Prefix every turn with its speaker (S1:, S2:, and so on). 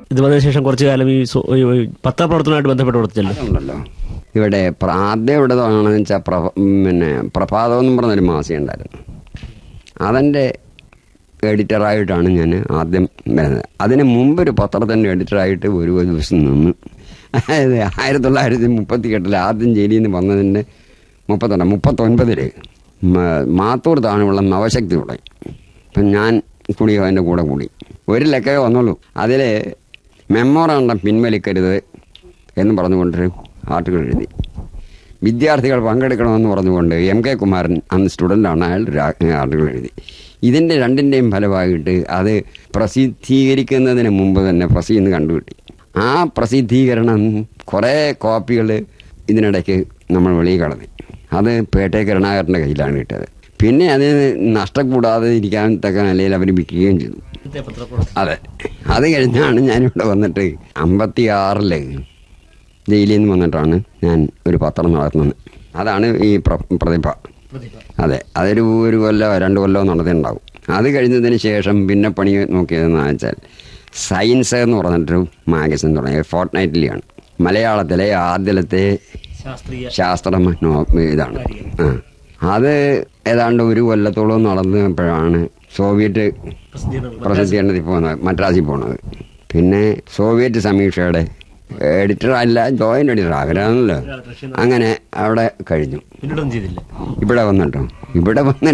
S1: ഇത് വന്നതിന് ശേഷം കുറച്ചു കാലം ഈ സോ- ഈ- ഈ പത്രപ്രവർത്തനമായിട്ട് ബന്ധപ്പെട്ട് പ്രവർത്തിച്ചല്ലോ
S2: അതുണ്ടല്ലോ ഇവിടെ പ്ര- ആദ്യം ഇവിടെ ആണെന്ന് വെച്ചാൽ പ്രഭ പിന്നെ പ്രഭാതം എന്നും പറഞ്ഞൊരു മാസിക ഉണ്ടായിരുന്നു അതിൻ്റെ എഡിറ്ററായിട്ടാണ് ഞാൻ ആദ്യം വരുന്നത് അതിന് മുമ്പ് ഒരു പത്രത്തിൻ്റെ എഡിറ്ററായിട്ട് ഒരു ഒരു ദിവസം നിന്ന് അതായത് ആയിരത്തി തൊള്ളായിരത്തി മുപ്പത്തി എട്ടിൽ ആദ്യം ജയിലിൽ നിന്ന് വന്നതിൻ്റെ മുപ്പത്തെട്ട് മുപ്പത്തൊൻപതില് മ- മാത്തൂർ താണുള്ള നവശക്തി തുടങ്ങി അപ്പം ഞാൻ കൂടി അതിൻ്റെ കൂടെ കൂടി ഒരു ലക്കേ വന്നുള്ളൂ അതിൽ മെമ്മോറാണ്ടം പിൻവലിക്കരുത് എന്ന് പറഞ്ഞുകൊണ്ടൊരു ആർട്ടിക്കിൾ എഴുതി വിദ്യാർത്ഥികൾ പങ്കെടുക്കണമെന്ന് പറഞ്ഞുകൊണ്ട് എം കെ കുമാരൻ അന്ന് സ്റ്റുഡൻ്റാണ് അയാൾ ഒരു ആ- ആർട്ടിക്കിൾ എഴുതി ഇതിൻ്റെ രണ്ടിൻ്റെയും ഫലമായിട്ട് അത് പ്രസിദ്ധീകരിക്കുന്നതിന് മുമ്പ് തന്നെ പ്രസി എന്ന് കണ്ടുകിട്ടി ആ പ്രസിദ്ധീകരണം കുറേ കോപ്പികൾ ഇതിനിടയ്ക്ക് നമ്മൾ വെളിയിൽ കളഞ്ഞു അത് പേട്ടെ കരുണാകരൻ്റെ കയ്യിലാണ് കിട്ടിയത് പിന്നെ അതിന് നഷ്ടം കൂടാതെ ഇരിക്കാൻ തക്ക നിലയിൽ അവർ വിൽക്കുകയും ചെയ്തു അതെ അത് കഴിഞ്ഞാണ് ഞാനിവിടെ വന്നിട്ട് അമ്പത്തി ആറില് ജയിലിൽ നിന്ന് വന്നിട്ടാണ് ഞാൻ ഒരു പത്രം നടത്തുന്നത് അതാണ് ഈ പ്ര- പ്രതിഭ അതെ അതൊരു ഒരു കൊല്ലോ രണ്ട് കൊല്ലോ നടത്തിയിട്ടുണ്ടാവും അത് കഴിഞ്ഞതിന് ശേഷം പിന്നെ പണി നോക്കിയതെന്ന് വെച്ചാൽ സയൻസ് എന്ന് പറഞ്ഞിട്ടൊരു മാഗസിൻ തുടങ്ങി ഫോർട്ട് നൈറ്റ്ലിയാണ് മലയാളത്തിലെ ആദ്യത്തെ
S1: ശാസ്ത്രീയ
S2: ശാസ്ത്ര നോ- ഇതാണ് ആ അത് ഏതാണ്ട് ഒരു കൊല്ലത്തോളം നടന്നപ്പോഴാണ് സോവിയറ്റ്
S1: പ്രസിദ്ധീകരണം
S2: പ്രസിദ്ധീകരണത്തിൽ പോകുന്നത് മദ്രാസിൽ പോകുന്നത് പിന്നെ സോവിയറ്റ് സമീക്ഷയുടെ എഡിറ്റർ അല്ല ജോയിന്റ് എഡിറ്റർ ആഗ്രഹമാണല്ലോ അങ്ങനെ അവിടെ കഴിഞ്ഞു
S1: പിന്നീടൊന്നും ചെയ്തില്ല
S2: ഇവിടെ വന്നിട്ടോ ഇവിടെ വന്ന്